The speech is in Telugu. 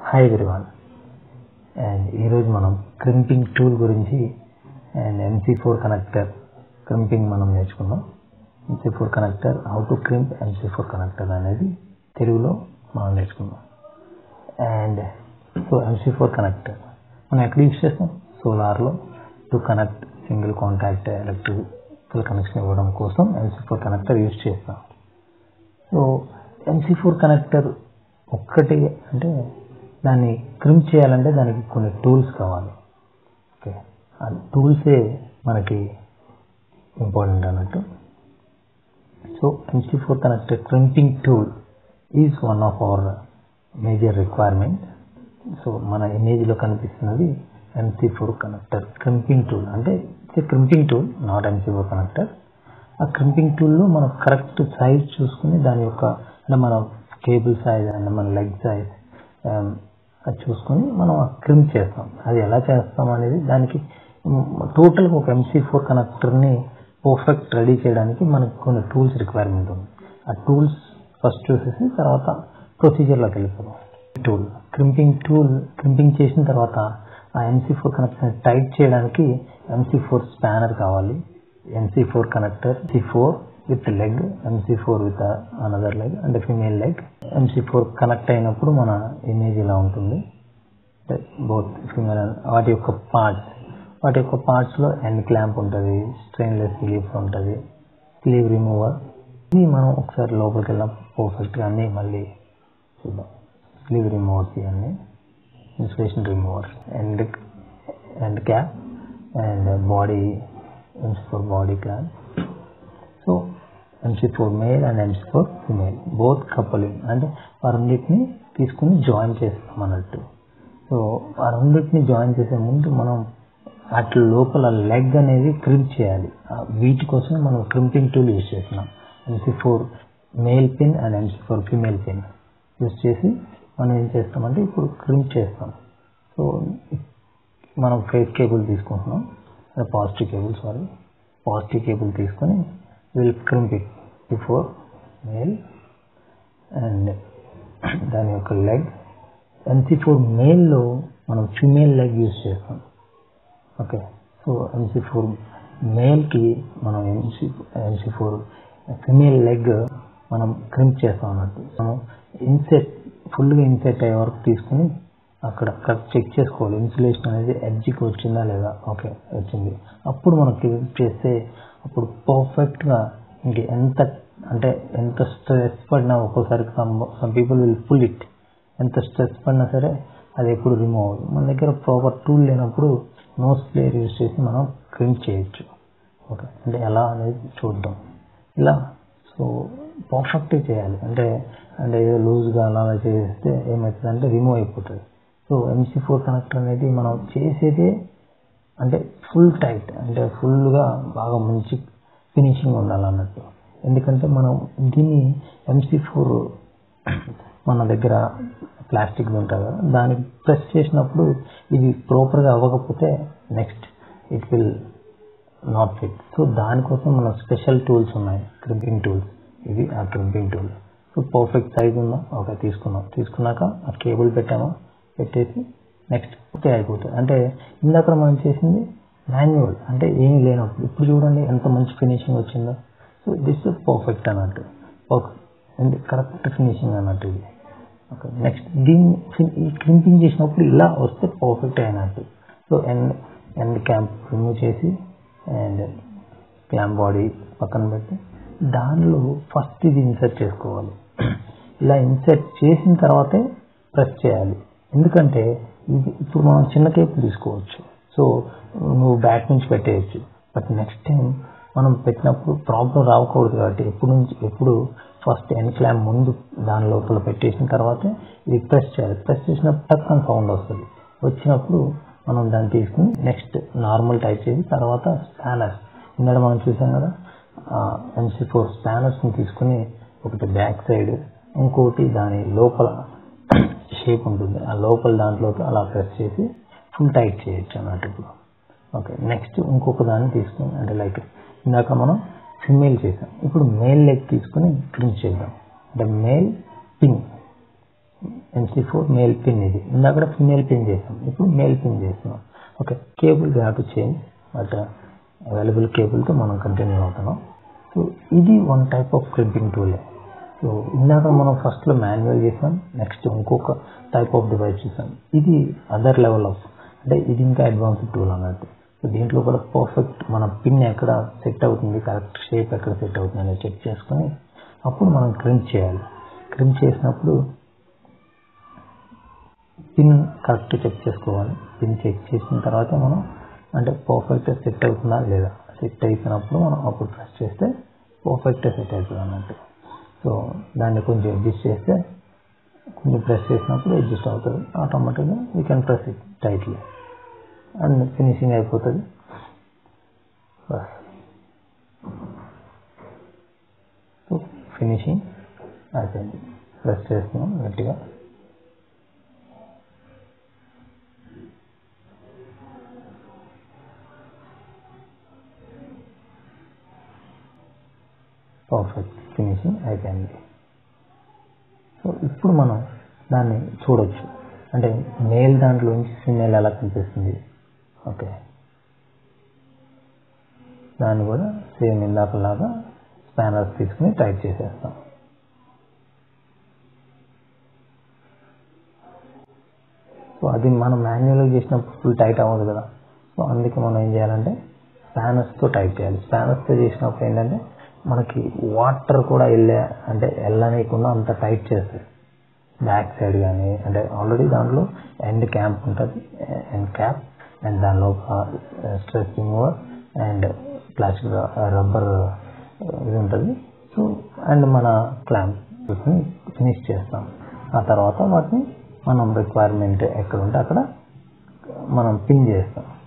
హాయ్ ఎవ్రీవన్ అండ్ ఈరోజు మనం క్రింపింగ్ టూల్ గురించి and MC four connector crimping మనం నేర్చుకుందాం MC four connector how to crimp MC four connector అనేది తెలుగులో మనం నేర్చుకుందాం and so MC four connector మనం ఎక్కడ యూస్ చేస్తాం సోలార్లో to connect single contact electrical connection ఇవ్వడం కోసం ఎంసీ ఫోర్ కనెక్టర్ యూస్ చేస్తాం సో ఎంసీ ఫోర్ కనెక్టర్ ఒక్కటి అంటే దాన్ని క్రిమ్ చేయాలంటే దానికి కొన్ని టూల్స్ కావాలి ఓకే ఆ టూల్సే మనకి ఇంపార్టెంట్ అన్నట్టు so MC four connector crimping tool is one of our major requirement so మన ఇమేజ్లో కనిపిస్తున్నది MC four connector crimping tool అంటే it's crimping tool not MC four connector ఆ క్రింపింగ్ టూల్లో మనం కరెక్ట్ సైజ్ చూసుకుని దాని యొక్క అంటే మన కేబుల్ సైజ్ అండ్ మన లెగ్ సైజ్ అది చూసుకొని మనం క్రిమ్ చేస్తాం అది ఎలా చేస్తాం అనేది దానికి టోటల్గా ఒక ఎంసీ ఫోర్ కనెక్టర్ని పర్ఫెక్ట్ రెడీ చేయడానికి మనకు కొన్ని టూల్స్ రిక్వైర్మెంట్ ఉంది ఆ టూల్స్ ఫస్ట్ చూసేసి తర్వాత ప్రొసీజర్లోకి వెళ్ళిపోదాం టూల్ క్రింపింగ్ టూల్ క్రింపింగ్ చేసిన తర్వాత ఆ ఎంసీ ఫోర్ కనెక్టర్ టైట్ చేయడానికి ఎంసీ ఫోర్ స్పానర్ కావాలి MC four connector C four with leg MC four with another leg అంటే female leg MC four connect అయినప్పుడు మన ఇమేజ్ ఇలా ఉంటుంది బోత్ ఫీమేల్ వాటి యొక్క పార్ట్స్ వాటి యొక్క పార్ట్స్లో ఎండ్ క్లాంప్ ఉంటుంది స్ట్రెయిన్లెస్ స్లీవ్స్ ఉంటుంది స్లీవ్ రిమూవర్ ఇది మనం ఒకసారి లోపలికి వెళ్ళాం పర్ఫెక్ట్గా అన్నీ మళ్ళీ చూద్దాం స్లీవ్ రిమూవర్స్ ఇవన్నీ insulation removers end end cap and body MC for body clamp. So MC for male and MC for female. Both coupling అంటే ఆ రెండింటిని తీసుకుని జాయిన్ చేస్తాం అన్నట్టు సో ఆ రెండింటిని జాయిన్ చేసే ముందు మనం అట్ల లోపల లెగ్ అనేది క్రింప్ చేయాలి వీటి కోసం మనం క్రింపింగ్ టూల్ యూజ్ చేస్తున్నాం MC four male pin and MC four female pin use చేసి మనం ఏం చేస్తామంటే ఇప్పుడు క్రింప్ చేస్తాం సో మనం ఫేస్ కేబుల్ తీసుకుంటున్నాం positive cable sorry positive cable తీసుకొని will crimp it before male and దాని యొక్క లెగ్ ఎంసీ ఫోర్ మేల్లో మనం ఫిమేల్ లెగ్ యూజ్ చేస్తాం ఓకే సో ఎంసీ ఫోర్ మేల్కి మనం MC MC four female leg మనం క్రింప్ చేస్తాం అన్నట్టు మనం ఇన్సెట్ ఫుల్గా ఇన్సెట్ అయ్యే వరకు తీసుకుని అక్కడ చెక్ చేసుకోవాలి ఇన్సులేషన్ అనేది ఎడ్జ్కి వచ్చిందా లేదా ఓకే వచ్చింది అప్పుడు మనం క్లిక్ చేస్తే అప్పుడు పర్ఫెక్ట్గా ఇంక ఎంత అంటే ఎంత స్ట్రెస్ పడినా ఒక్కోసారి some some people will pull it ఎంత స్ట్రెస్ పడినా సరే అది ఎప్పుడు రిమూవ్ అవ్వదు మన దగ్గర ప్రాపర్ టూల్ లేనప్పుడు నోస్ ప్లేయర్ యూజ్ చేసి మనం క్రింప్ చేయొచ్చు ఓకే అంటే ఎలా అనేది చూద్దాం ఇలా సో పర్ఫెక్ట్గా చేయాలి అంటే అంటే ఏదో లూజ్గా అలా చేస్తే ఏమవుతుంది అంటే రిమూవ్ అయిపోతుంది సో ఎంసీ ఫోర్ కనెక్టర్ అనేది మనం చేసేదే అంటే ఫుల్ టైట్ అంటే ఫుల్గా బాగా మంచి ఫినిషింగ్ ఉండాలన్నట్టు ఎందుకంటే మనం దీన్ని ఎంసీ ఫోర్ మన దగ్గర ప్లాస్టిక్ ఉంటుంది కదా దానికి ప్రెస్ చేసినప్పుడు ఇది ప్రాపర్గా అవ్వకపోతే next it will not fit so దానికోసం మన స్పెషల్ టూల్స్ ఉన్నాయి క్రింపింగ్ టూల్స్ ఇది ఆ crimping tool so perfect size ఉందా ఓకే తీసుకున్నాం తీసుకున్నాక ఆ కేబుల్ పెట్టామా పెట్టేసి నెక్స్ట్ ఓకే అయిపోతుంది అంటే ఇందాక మనం చేసింది మాన్యువల్ అంటే ఏం లేనప్పుడు ఇప్పుడు చూడండి ఎంత మంచి ఫినిషింగ్ వచ్చిందో సో దిస్ ఇస్ పర్ఫెక్ట్ అన్నట్టు ఓకే కరెక్ట్ ఫినిషింగ్ అన్నట్టు ఇది ఓకే నెక్స్ట్ దీన్ని ఈ క్రింపింగ్ చేసినప్పుడు ఇలా వస్తే పర్ఫెక్ట్ అయినట్టు so end end clamp remove చేసి అండ్ క్లాంప్ బాడీ పక్కన పెట్టి దానిలో ఫస్ట్ ఇది ఇన్సర్ట్ చేసుకోవాలి ఇలా ఇన్సర్ట్ చేసిన తర్వాతే ప్రెస్ చేయాలి ఎందుకంటే ఇది ఇప్పుడు మనం చిన్న కేబుల్ తీసుకోవచ్చు సో నువ్వు బ్యాక్ నుంచి పెట్టేయచ్చు బట్ నెక్స్ట్ టైం మనం పెట్టినప్పుడు ప్రాబ్లం రావకూడదు కాబట్టి ఎప్పుడు నుంచి ఎప్పుడు ఫస్ట్ ఎన్ క్లామ్ ముందు దాని లోపల పెట్టేసిన తర్వాతే ఇది ప్రెస్ చేయాలి ప్రెస్ చేసినప్పుడు టక్కన సౌండ్ వస్తుంది వచ్చినప్పుడు మనం దాన్ని తీసుకుని నెక్స్ట్ నార్మల్ టైప్ చేసి తర్వాత స్పానర్స్ ఇందాక మనం చూసాం కదా ఎంసీ ఫోర్ స్పానర్స్ని తీసుకుని ఒకటి బ్యాక్ సైడ్ ఇంకోటి దాని లోపల షేప్ ఉంటుంది ఆ లోపల దాంట్లోకి అలా ప్రెస్ చేసి ఫుల్ టైట్ చేయొచ్చు అన్నట్టు ఇప్పుడు ఓకే నెక్స్ట్ ఇంకొక దాన్ని తీసుకుని అంటే లైక్ ఇందాక మనం ఫిమేల్ చేసాం ఇప్పుడు మేల్ లెగ్ తీసుకుని క్రించ్ చేద్దాం అంటే male pin M C four male pin ఇది ఇందాక ఫిమేల్ పిన్ చేసాం ఇప్పుడు మేల్ పిన్ చేస్తున్నాం okay cable we have to change but available కేబుల్తో మనం కంటిన్యూ అవుతున్నాం సో ఇది వన్ టైప్ ఆఫ్ క్రింపింగ్ టూలే సో ఇందాక మనం ఫస్ట్లో మాన్యువల్ చేసాం నెక్స్ట్ ఇంకొక టైప్ ఆఫ్ డివైస్ చూసాం ఇది అదర్ లెవెల్ ఆఫ్ అంటే ఇది ఇంకా అడ్వాన్స్డ్ టూల్ అన్నట్టు సో దీంట్లో కూడా పర్ఫెక్ట్ మన పిన్ ఎక్కడ సెట్ అవుతుంది కరెక్ట్ షేప్ ఎక్కడ సెట్ అవుతుంది అనేది చెక్ చేసుకొని అప్పుడు మనం క్రింప్ చేయాలి క్రింప్ చేసినప్పుడు పిన్ కరెక్ట్ చెక్ చేసుకోవాలి పిన్ చెక్ చేసిన తర్వాత మనం అంటే పర్ఫెక్ట్ సెట్ అవుతుందా లేదా సెట్ అయిపోయినప్పుడు మనం అప్పుడు ప్రెస్ చేస్తే పర్ఫెక్ట్ సెట్ అవుతుంది అన్నట్టు సో దాన్ని కొంచెం అడ్జస్ట్ చేస్తే కొంచెం ప్రెస్ చేసినప్పుడు అడ్జస్ట్ అవుతుంది ఆటోమేటిక్గా we can press it tightly and finishing అయిపోతుంది బస్ సో ఫినిషింగ్ అయిపోయింది ప్రెస్ చేస్తున్నాం గట్టిగా పర్ఫెక్ట్ ఫినిషింగ్ అయిపోయింది సో ఇప్పుడు మనం దాన్ని చూడొచ్చు అంటే మేల్ దాంట్లోంచి ఫిమేల్ ఎలా కనిపిస్తుంది ఓకే దాన్ని కూడా సేమ్ ఇందాకలాగా స్పానర్స్ తీసుకుని టైట్ చేసేస్తాం సో అది మనం మాన్యువల్గా చేసినప్పుడు ఫుల్ టైట్ అవ్వదు కదా సో అందుకే మనం ఏం చేయాలంటే స్పానర్స్తో టైట్ చేయాలి స్పానర్స్తో చేసినప్పుడు ఏంటంటే మనకి వాటర్ కూడా వెళ్ళే అంటే వెళ్ళనీయకుండా అంత టైట్ చేస్తుంది బ్యాక్ సైడ్ కానీ అంటే ఆల్రెడీ దాంట్లో ఎండ్ క్యాంప్ ఉంటుంది ఎండ్ క్యాప్ అండ్ దానిలో stress remover and plastic rubber ఇది ఉంటుంది సో అండ్ మన క్లాంప్ వీటిని ఫినిష్ చేస్తాం ఆ తర్వాత వాటిని మనం రిక్వైర్మెంట్ ఎక్కడ ఉంటే అక్కడ మనం పిన్ చేస్తాం